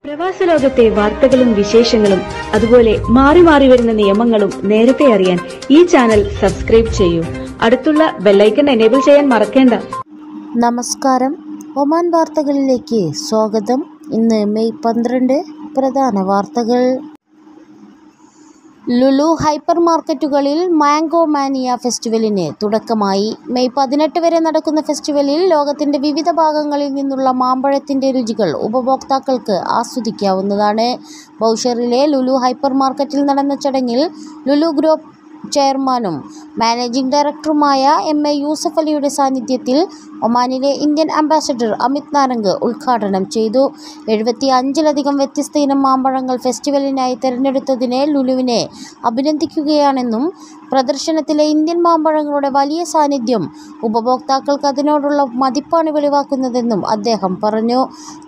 പ്രവാസ ലോകത്തെ വാർത്തകളും വിശേഷങ്ങളും അതുപോലെ മാറി മാറി വരുന്ന നിയമങ്ങളും നേരത്തെ അറിയാൻ ഈ ചാനൽ സബ്സ്ക്രൈബ് ചെയ്യൂ അടുത്തുള്ള ബെല്ലൈക്കൺ എനേബിൾ ചെയ്യാൻ മറക്കേണ്ട നമസ്കാരം ഒമാൻ വാർത്തകളിലേക്ക് സ്വാഗതം ഇന്ന് മെയ് പന്ത്രണ്ട് പ്രധാന വാർത്തകൾ ലുലു ഹൈപ്പർ മാർക്കറ്റുകളിൽ മാംഗോ മാനിയ ഫെസ്റ്റിവലിന് തുടക്കമായി മെയ് പതിനെട്ട് വരെ നടക്കുന്ന ഫെസ്റ്റിവലിൽ ലോകത്തിൻ്റെ വിവിധ ഭാഗങ്ങളിൽ നിന്നുള്ള മാമ്പഴത്തിൻ്റെ രുചികൾ ഉപഭോക്താക്കൾക്ക് ആസ്വദിക്കാവുന്നതാണ് ബൗഷറിലെ ലുലു ഹൈപ്പർ മാർക്കറ്റിൽ നടന്ന ചടങ്ങിൽ ലുലു ഗ്രൂപ്പ് ചെയർമാനും മാനേജിംഗ് ഡയറക്ടറുമായ എം എ യൂസഫ് അലിയുടെ സാന്നിധ്യത്തിൽ ഒമാനിലെ ഇന്ത്യൻ അംബാസഡർ അമിത് നാരംഗ് ഉദ്ഘാടനം ചെയ്തു എഴുപത്തി അഞ്ചിലധികം വ്യത്യസ്ത ഇനം മാമ്പഴങ്ങൾ ഫെസ്റ്റിവലിനായി തിരഞ്ഞെടുത്തതിനെ ലുലുവിനെ അഭിനന്ദിക്കുകയാണെന്നും പ്രദർശനത്തിലെ ഇന്ത്യൻ മാമ്പഴങ്ങളുടെ വലിയ സാന്നിധ്യം ഉപഭോക്താക്കൾക്ക് അതിനോടുള്ള മതിപ്പാണ് വെളിവാക്കുന്നതെന്നും അദ്ദേഹം പറഞ്ഞു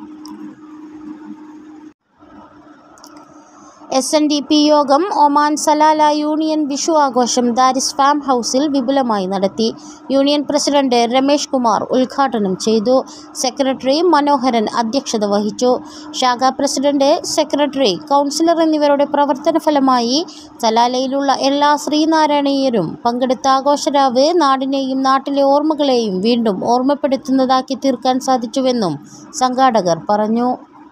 എസ് എൻ ഡി പി യോഗം ഒമാൻ സലാല യൂണിയൻ വിഷു ആഘോഷം ദാരിസ് ഫാം ഹൗസിൽ വിപുലമായി നടത്തി യൂണിയൻ പ്രസിഡന്റ് രമേഷ് കുമാർ ഉദ്ഘാടനം ചെയ്തു സെക്രട്ടറി മനോഹരൻ അധ്യക്ഷത വഹിച്ചു ശാഖാ പ്രസിഡന്റ് സെക്രട്ടറി കൗൺസിലർ എന്നിവരുടെ പ്രവർത്തന ഫലമായി സലാലയിലുള്ള എല്ലാ ശ്രീനാരായണീയരും പങ്കെടുത്ത ആഘോഷരാവ് നാടിനെയും നാട്ടിലെ ഓർമ്മകളെയും വീണ്ടും ഓർമ്മപ്പെടുത്തുന്നതാക്കി തീർക്കാൻ സാധിച്ചുവെന്നും സംഘാടകർ പറഞ്ഞു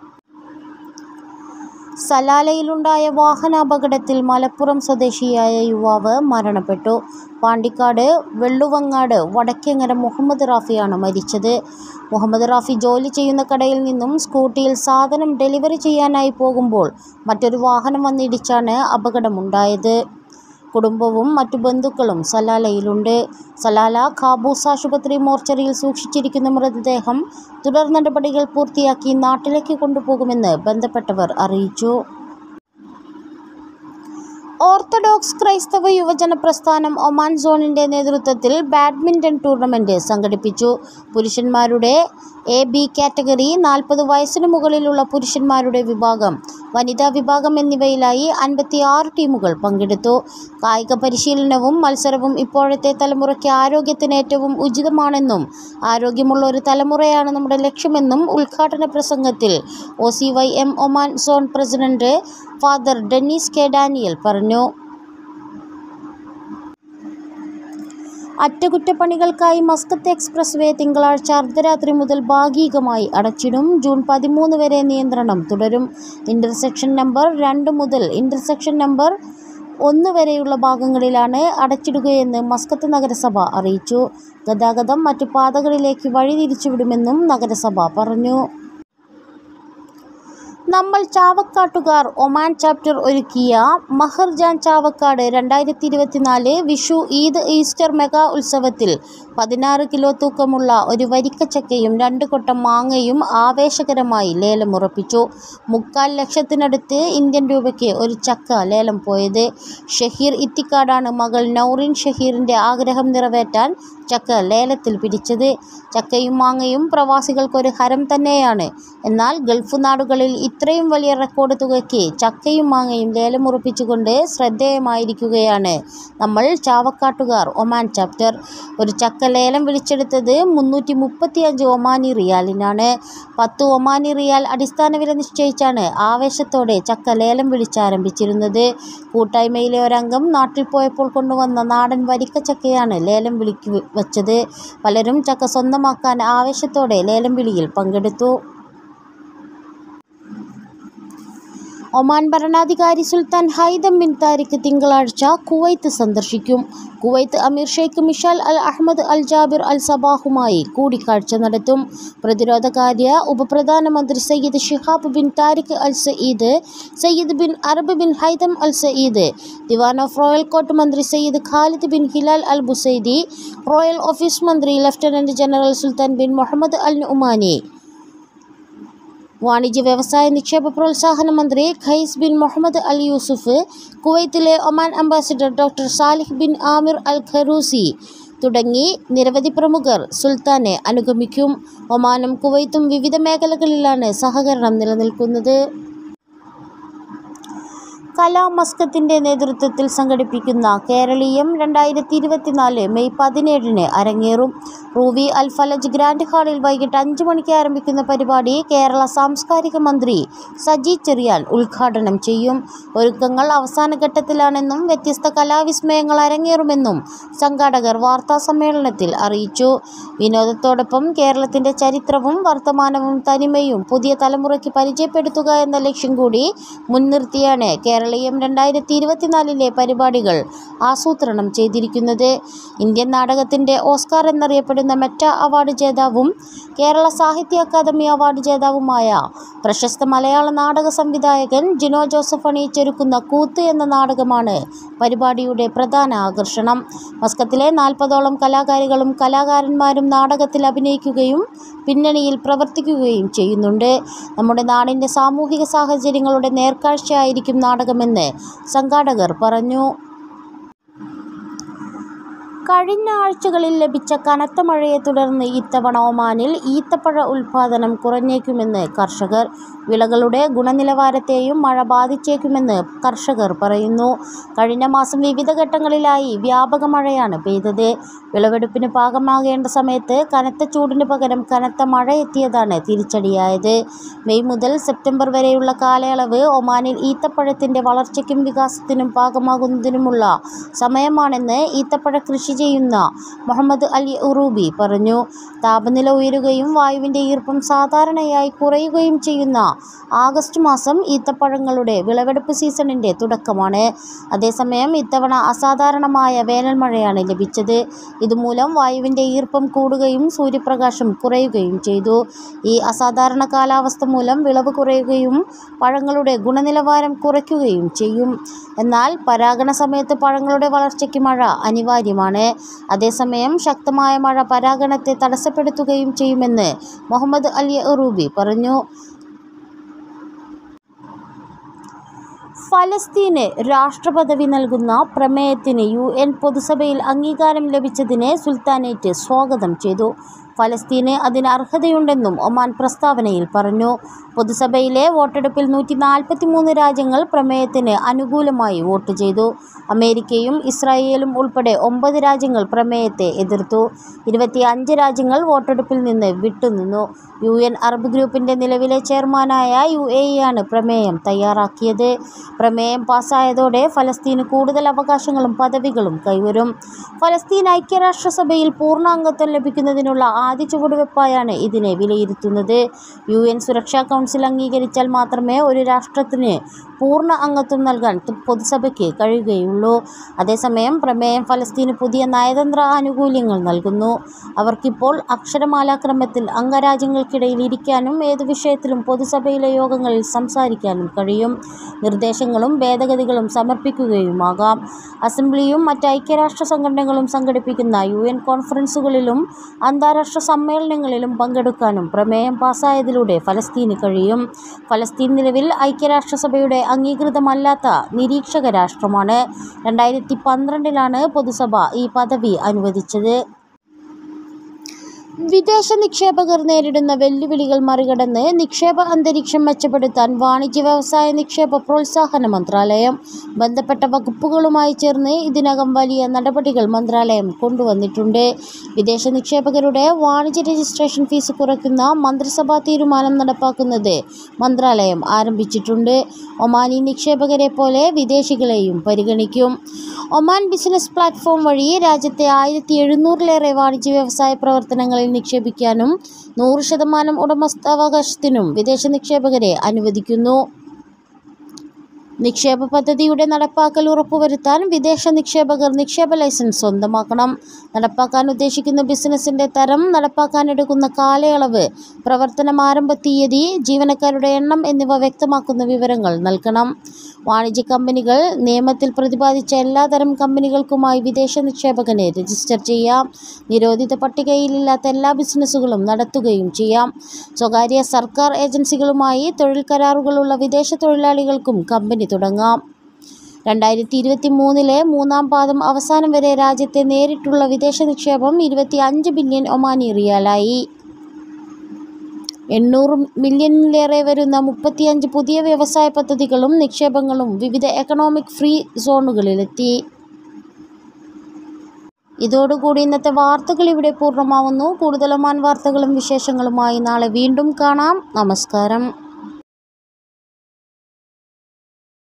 സലാലയിലുണ്ടായ വാഹനാപകടത്തിൽ മലപ്പുറം സ്വദേശിയായ യുവാവ് മരണപ്പെട്ടു പാണ്ടിക്കാട് വെള്ളുവങ്ങാട് വടക്കേങ്ങര മുഹമ്മദ് റാഫിയാണ് മരിച്ചത് മുഹമ്മദ് റാഫി ജോലി ചെയ്യുന്ന കടയിൽ നിന്നും സ്കൂട്ടിയിൽ സാധനം ഡെലിവറി ചെയ്യാനായി പോകുമ്പോൾ മറ്റൊരു വാഹനം വന്നിടിച്ചാണ് അപകടമുണ്ടായത് കുടുംബവും മറ്റു ബന്ധുക്കളും സലാലയിലുണ്ട് സലാല ഖാബൂസ് ആശുപത്രി മോർച്ചറിയിൽ സൂക്ഷിച്ചിരിക്കുന്ന മൃതദേഹം തുടർ നടപടികൾ പൂർത്തിയാക്കി നാട്ടിലേക്ക് കൊണ്ടുപോകുമെന്ന് ബന്ധപ്പെട്ടവർ അറിയിച്ചു ഓർത്തഡോക്സ് ക്രൈസ്തവ യുവജന പ്രസ്ഥാനം ഒമാൻ സോണിൻ്റെ നേതൃത്വത്തിൽ ബാഡ്മിൻ്റൺ ടൂർണമെൻറ്റ് സംഘടിപ്പിച്ചു പുരുഷന്മാരുടെ എ ബി കാറ്റഗറി നാൽപ്പത് വയസ്സിന് മുകളിലുള്ള പുരുഷന്മാരുടെ വിഭാഗം വനിതാ വിഭാഗം എന്നിവയിലായി അൻപത്തി ആറ് ടീമുകൾ പങ്കെടുത്തു കായിക പരിശീലനവും മത്സരവും ഇപ്പോഴത്തെ തലമുറയ്ക്ക് ആരോഗ്യത്തിന് ഏറ്റവും ഉചിതമാണെന്നും ആരോഗ്യമുള്ള ഒരു തലമുറയാണ് നമ്മുടെ ലക്ഷ്യമെന്നും ഉദ്ഘാടന പ്രസംഗത്തിൽ O C Y M Oman zone president father Dennis K Daniel പറഞ്ഞു അറ്റകുറ്റപ്പണികൾക്കായി മസ്കത്ത് എക്സ്പ്രസ് വേ തിങ്കളാഴ്ച അർദ്ധരാത്രി മുതൽ ഭാഗികമായി അടച്ചിടും ജൂൺ പതിമൂന്ന് വരെ നിയന്ത്രണം തുടരും ഇൻ്റർസെക്ഷൻ നമ്പർ രണ്ട് മുതൽ ഇൻ്റർസെക്ഷൻ നമ്പർ ഒന്ന് വരെയുള്ള ഭാഗങ്ങളിലാണ് അടച്ചിടുകയെന്ന് മസ്കത്ത് നഗരസഭ അറിയിച്ചു ഗതാഗതം മറ്റു പാതകളിലേക്ക് വഴിതിരിച്ചുവിടുമെന്നും നഗരസഭ പറഞ്ഞു നമ്മൾ ചാവക്കാട്ടുകാർ ഒമാൻ ചാപ്റ്റർ ഒരുക്കിയ മഹർജാൻ ചാവക്കാട് രണ്ടായിരത്തി ഇരുപത്തിനാല് വിഷു ഈദ് ഈസ്റ്റർ മെഗാ ഉത്സവത്തിൽ പതിനാറ് കിലോ തൂക്കമുള്ള ഒരു വരിക്കച്ചക്കയും രണ്ട് കൊട്ടം മാങ്ങയും ആവേശകരമായി ലേലമുറപ്പിച്ചു മുക്കാൽ ലക്ഷത്തിനടുത്ത് ഇന്ത്യൻ രൂപയ്ക്ക് ഒരു ചക്ക ലേലം പോയത് ഷഹീർ ഇത്തിക്കാടാണ് മകൾ നൗറിൻ ഷഹീറിൻ്റെ ആഗ്രഹം നിറവേറ്റാൻ ചക്ക ലേലത്തിൽ പിടിച്ചത് ചക്കയും മാങ്ങയും പ്രവാസികൾക്കൊരു ഹരം തന്നെയാണ് എന്നാൽ ഗൾഫ് നാടുകളിൽ ഇത്രയും വലിയ റെക്കോർഡ് തുകയ്ക്ക് ചക്കയും മാങ്ങയും ലേലമുറപ്പിച്ചുകൊണ്ട് ശ്രദ്ധേയമായിരിക്കുകയാണ് നമ്മൾ ചാവക്കാട്ടുകാർ ഒമാൻ ചാപ്റ്റർ ഒരു ചക്ക ലേലം വിളിച്ചെടുത്തത് മുന്നൂറ്റി മുപ്പത്തിയഞ്ച് ഒമാനി റിയാലിനാണ് പത്ത് ഒമാനി റിയാൽ അടിസ്ഥാന വില നിശ്ചയിച്ചാണ് ആവേശത്തോടെ ചക്ക ലേലം വിളിച്ചാരംഭിച്ചിരുന്നത് കൂട്ടായ്മയിലെ ഒരംഗം നാട്ടിൽ പോയപ്പോൾ കൊണ്ടുവന്ന നാടൻ വരിക്ക ചക്കയാണ് ലേലം വിളിക്ക് വച്ചത് പലരും ചക്ക സ്വന്തമാക്കാൻ ആവേശത്തോടെ ലേലം വിളിയിൽ പങ്കെടുത്തു ഒമാൻ ഭരണാധികാരി സുൽത്താൻ ഹൈദം ബിൻ താരിഖ് തിങ്കളാഴ്ച കുവൈത്ത് സന്ദർശിക്കും കുവൈത്ത് അമീർ Sheikh Mishal Al Ahmad Al Jaber Al സബാഹുമായി കൂടിക്കാഴ്ച നടത്തും പ്രതിരോധകാര്യ ഉപപ്രധാനമന്ത്രി Sayyid Shihab bin Tariq Al Said Sayyid bin Arab bin Haitham Al Said Diwan of Royal Court മന്ത്രി Sayyid Khalid bin Hilal Al Busaidi royal office മന്ത്രി lieutenant general Sultan bin Mohammed Al Numani വാണിജ്യ വ്യവസായ നിക്ഷേപ പ്രോത്സാഹന മന്ത്രി Qais bin Mohammed Al Yousef കുവൈത്തിലെ Oman ambassador doctor Saleh bin Amer അൽ ഖറൂസി തുടങ്ങി നിരവധി പ്രമുഖർ സുൽത്താനെ അനുഗമിക്കും ഒമാനും കുവൈത്തും വിവിധ മേഖലകളിലാണ് സഹകരണം നിലനിൽക്കുന്നത് കലാ മസ്കത്തിൻ്റെ നേതൃത്വത്തിൽ സംഘടിപ്പിക്കുന്ന കേരളീയം രണ്ടായിരത്തി ഇരുപത്തിനാല് മെയ് പതിനേഴിന് അരങ്ങേറും റൂവി അൽ ഫലജ് ഗ്രാൻഡ് ഹാളിൽ വൈകിട്ട് അഞ്ച് മണിക്ക് ആരംഭിക്കുന്ന പരിപാടി കേരള സാംസ്കാരിക മന്ത്രി സജി ചെറിയാൻ ഉദ്ഘാടനം ചെയ്യും ഒരുക്കങ്ങൾ അവസാന ഘട്ടത്തിലാണെന്നും വ്യത്യസ്ത കലാവിസ്മയങ്ങൾ അരങ്ങേറുമെന്നും സംഘാടകർ വാർത്താ സമ്മേളനത്തിൽ അറിയിച്ചു വിനോദത്തോടൊപ്പം കേരളത്തിൻ്റെ ചരിത്രവും വർത്തമാനവും തനിമയും പുതിയ തലമുറയ്ക്ക് പരിചയപ്പെടുത്തുക എന്ന ലക്ഷ്യം കൂടി മുൻനിർത്തിയാണ് കേരളീയം രണ്ടായിരത്തി ഇരുപത്തിനാലിലെ പരിപാടികൾ ആസൂത്രണം ചെയ്തിരിക്കുന്നത് ഇന്ത്യൻ നാടകത്തിൻ്റെ ഓസ്കാർ എന്നറിയപ്പെടുന്ന മെറ്റ അവാർഡ് ജേതാവും കേരള സാഹിത്യ അക്കാദമി അവാർഡ് ജേതാവുമായ പ്രശസ്ത മലയാള നാടക സംവിധായകൻ ജിനോ ജോസഫ് അണിയിച്ചൊരുക്കുന്ന കൂത്ത് എന്ന നാടകമാണ് പരിപാടിയുടെ പ്രധാന ആകർഷണം മസ്കത്തിലെ നാൽപ്പതോളം കലാകാരികളും കലാകാരന്മാരും നാടകത്തിൽ അഭിനയിക്കുകയും പിന്നണിയിൽ പ്രവർത്തിക്കുകയും ചെയ്യുന്നുണ്ട് നമ്മുടെ നാടിൻ്റെ സാമൂഹിക സാഹചര്യങ്ങളുടെ നേർക്കാഴ്ചയായിരിക്കും നാടകമെന്ന് സംഘാടകർ പറഞ്ഞു കഴിഞ്ഞ ആഴ്ചകളിൽ ലഭിച്ച കനത്ത മഴയെ തുടർന്ന് ഇത്തവണ ഒമാനിൽ ഈത്തപ്പഴ ഉൽപാദനം കുറഞ്ഞേക്കുമെന്ന് കർഷകർ വിളകളുടെ ഗുണനിലവാരത്തെയും മഴ ബാധിച്ചേക്കുമെന്ന് കർഷകർ പറയുന്നു കഴിഞ്ഞ മാസം വിവിധ ഘട്ടങ്ങളിലായി വ്യാപക മഴയാണ് പെയ്തത് വിളവെടുപ്പിന് പാകമാകേണ്ട സമയത്ത് കനത്ത ചൂടിന് പകരം കനത്ത മഴ എത്തിയതാണ് തിരിച്ചടിയായത് മെയ് മുതൽ സെപ്റ്റംബർ വരെയുള്ള കാലയളവ് ഒമാനിൽ ഈത്തപ്പഴത്തിൻ്റെ വളർച്ചയ്ക്കും വികാസത്തിനും പാകമാകുന്നതിനുമുള്ള സമയമാണെന്ന് ഈത്തപ്പഴ കൃഷി ചെയ്യുന്ന മുഹമ്മദ് അലി ഉറൂബി പറഞ്ഞു താപനില ഉയരുകയും വായുവിൻ്റെ ഈർപ്പം സാധാരണയായി കുറയുകയും ചെയ്യുന്ന ആഗസ്റ്റ് മാസം ഈത്തപ്പഴങ്ങളുടെ വിളവെടുപ്പ് സീസണിൻ്റെ തുടക്കമാണ് അതേസമയം ഇത്തവണ അസാധാരണമായ വേനൽ മഴയാണ് ലഭിച്ചത് ഇതുമൂലം വായുവിൻ്റെ ഈർപ്പം കൂടുകയും സൂര്യപ്രകാശം കുറയുകയും ചെയ്തു ഈ അസാധാരണ കാലാവസ്ഥ മൂലം വിളവ് കുറയുകയും പഴങ്ങളുടെ ഗുണനിലവാരം കുറയ്ക്കുകയും ചെയ്യും എന്നാൽ പരാഗണ സമയത്ത് പഴങ്ങളുടെ വളർച്ചയ്ക്ക് മഴ അനിവാര്യമാണ് അതേസമയം ശക്തമായ മഴ പരാഗണത്തെ തടസ്സപ്പെടുത്തുകയും ചെയ്യുമെന്ന് മുഹമ്മദ് അലി റൂബി പറഞ്ഞു ഫലസ്തീന് രാഷ്ട്രപദവി നൽകുന്ന പ്രമേയത്തിന് യു എൻ പൊതുസഭയിൽ അംഗീകാരം ലഭിച്ചതിനെ സുൽത്താനേറ്റ് സ്വാഗതം ചെയ്തു ഫലസ്തീന് അതിന് അർഹതയുണ്ടെന്നും ഒമാൻ പ്രസ്താവനയിൽ പറഞ്ഞു പൊതുസഭയിലെ വോട്ടെടുപ്പിൽ നൂറ്റി നാൽപ്പത്തി മൂന്ന് രാജ്യങ്ങൾ പ്രമേയത്തിന് അനുകൂലമായി വോട്ട് ചെയ്തു അമേരിക്കയും ഇസ്രായേലും ഉൾപ്പെടെ ഒമ്പത് രാജ്യങ്ങൾ പ്രമേയത്തെ എതിർത്തു ഇരുപത്തി അഞ്ച് രാജ്യങ്ങൾ വോട്ടെടുപ്പിൽ നിന്ന് വിട്ടുനിന്നു യു എൻ അറബ് ഗ്രൂപ്പിൻ്റെ നിലവിലെ ചെയർമാനായ യു എ ആണ് പ്രമേയം തയ്യാറാക്കിയത് പ്രമേയം പാസ്സായതോടെ ഫലസ്തീന് കൂടുതൽ അവകാശങ്ങളും പദവികളും കൈവരും ഫലസ്തീൻ ഐക്യരാഷ്ട്രസഭയിൽ പൂർണ്ണാംഗത്വം ലഭിക്കുന്നതിനുള്ള ആദ്യ ചുവടുവെപ്പായാണ് ഇതിനെ വിലയിരുത്തുന്നത് യു എൻ സുരക്ഷാ കൗൺസിൽ അംഗീകരിച്ചാൽ മാത്രമേ ഒരു രാഷ്ട്രത്തിന് പൂർണ്ണ അംഗത്വം നൽകാൻ തു- പൊതുസഭയ്ക്ക് കഴിയുകയുള്ളൂ അതേസമയം പ്രമേയം ഫലസ്തീന് പുതിയ നയതന്ത്ര ആനുകൂല്യങ്ങൾ നൽകുന്നു അവർക്കിപ്പോൾ അക്ഷരമാലാക്രമത്തിൽ അംഗരാജ്യങ്ങൾക്കിടയിൽ ഇരിക്കാനും ഏതു വിഷയത്തിലും പൊതുസഭയിലെ യോഗങ്ങളിൽ സംസാരിക്കാനും കഴിയും നിർദ്ദേശങ്ങളും ഭേദഗതികളും സമർപ്പിക്കുകയുമാകാം അസംബ്ലിയും മറ്റ് ഐക്യരാഷ്ട്ര സംഘടനകളും സംഘടിപ്പിക്കുന്ന യു എൻ കോൺഫറൻസുകളിലും അന്താരാഷ്ട്ര സമ്മേളനങ്ങളിലും പങ്കെടുക്കാനും പ്രമേയം പാസ്സായതിലൂടെ ഫലസ്തീന് കഴിയും ഫലസ്തീൻ നിലവിൽ ഐക്യരാഷ്ട്രസഭയുടെ അംഗീകൃതമല്ലാത്ത നിരീക്ഷക രാഷ്ട്രമാണ് രണ്ടായിരത്തി പന്ത്രണ്ടിലാണ് പൊതുസഭ ഈ പദവി അനുവദിച്ചത് വിദേശ നിക്ഷേപകർ നേരിടുന്ന വെല്ലുവിളികൾ മറികടന്ന് നിക്ഷേപ അന്തരീക്ഷം മെച്ചപ്പെടുത്താൻ വാണിജ്യ വ്യവസായ നിക്ഷേപ പ്രോത്സാഹന മന്ത്രാലയം ബന്ധപ്പെട്ട വകുപ്പുകളുമായി ചേർന്ന് ഇതിനകം വലിയ നടപടികൾ മന്ത്രാലയം കൊണ്ടുവന്നിട്ടുണ്ട് വിദേശ നിക്ഷേപകരുടെ വാണിജ്യ രജിസ്ട്രേഷൻ ഫീസ് കുറയ്ക്കുന്ന മന്ത്രിസഭാ തീരുമാനം നടപ്പാക്കുന്നത് മന്ത്രാലയം ആരംഭിച്ചിട്ടുണ്ട് ഒമാനി നിക്ഷേപകരെ പോലെ വിദേശികളെയും പരിഗണിക്കും ഒമാൻ ബിസിനസ് പ്ലാറ്റ്ഫോം വഴി രാജ്യത്തെ ആയിരത്തി എഴുന്നൂറിലേറെ വാണിജ്യ വ്യവസായ പ്രവർത്തനങ്ങളിൽ നിക്ഷേപിക്കാനും നൂറ് ശതമാനം ഉടമസ്ഥാവകാശത്തിനും വിദേശ നിക്ഷേപകരെ അനുവദിക്കുന്നു നിക്ഷേപ പദ്ധതിയുടെ നടപ്പാക്കൽ ഉറപ്പുവരുത്താൻ വിദേശ നിക്ഷേപകർ നിക്ഷേപ ലൈസൻസ് സ്വന്തമാക്കണം നടപ്പാക്കാൻ ഉദ്ദേശിക്കുന്ന ബിസിനസിൻ്റെ തരം നടപ്പാക്കാനെടുക്കുന്ന കാലയളവ് പ്രവർത്തനം ആരംഭ തീയതി ജീവനക്കാരുടെ എണ്ണം എന്നിവ വ്യക്തമാക്കുന്ന വിവരങ്ങൾ നൽകണം വാണിജ്യ കമ്പനികൾ നിയമത്തിൽ പ്രതിപാദിച്ച എല്ലാതരം കമ്പനികൾക്കുമായി വിദേശ നിക്ഷേപകനെ രജിസ്റ്റർ ചെയ്യാം നിരോധിത പട്ടികയിലില്ലാത്ത എല്ലാ ബിസിനസ്സുകളും നടത്തുകയും ചെയ്യാം സ്വകാര്യ സർക്കാർ ഏജൻസികളുമായി തൊഴിൽ കരാറുകളുള്ള വിദേശ തൊഴിലാളികൾക്കും കമ്പനി തുടങ്ങാം രണ്ടായിരത്തി ഇരുപത്തി മൂന്നിലെ മൂന്നാം പാദം അവസാനം വരെ രാജ്യത്തെ നേരിട്ടുള്ള വിദേശ നിക്ഷേപം ഇരുപത്തി അഞ്ച് ബില്യൺ ഒമാനി റിയാലായി എണ്ണൂറ് മില്യണിലേറെ വരുന്ന മുപ്പത്തിയഞ്ച് പുതിയ വ്യവസായ പദ്ധതികളും നിക്ഷേപങ്ങളും വിവിധ എക്കണോമിക് ഫ്രീ സോണുകളിലെത്തി ഇതോടുകൂടി ഇന്നത്തെ വാർത്തകൾ ഇവിടെ പൂർണ്ണമാവുന്നു കൂടുതൽ ഒമാൻ വാർത്തകളും വിശേഷങ്ങളുമായി നാളെ വീണ്ടും കാണാം നമസ്കാരം